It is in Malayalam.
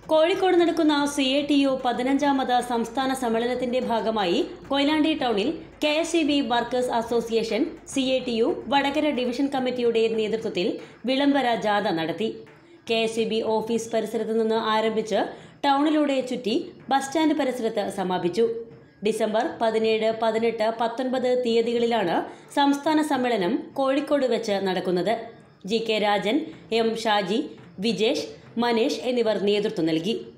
കോഴിക്കോട് നടക്കുന്ന സി എ ടി യു പതിനഞ്ചാമത് സംസ്ഥാന സമ്മേളനത്തിന്റെ ഭാഗമായി കൊയിലാണ്ടി ടൗണിൽ K S E B workers association C A T U Vadakara division കമ്മിറ്റിയുടെ നേതൃത്വത്തിൽ വിളംബര ജാഥ നടത്തി K S E B office പരിസരത്ത് നിന്ന് ആരംഭിച്ച് ടൗണിലൂടെ ചുറ്റി ബസ് സ്റ്റാൻഡ് പരിസരത്ത് സമാപിച്ചു ഡിസംബർ പതിനേഴ് പതിനെട്ട് പത്തൊൻപത് തീയതികളിലാണ് സംസ്ഥാന സമ്മേളനം കോഴിക്കോട് വെച്ച് നടക്കുന്നത് G K Rajan M Shaji Vijesh Manesh എന്നിവർ നേതൃത്വം നൽകി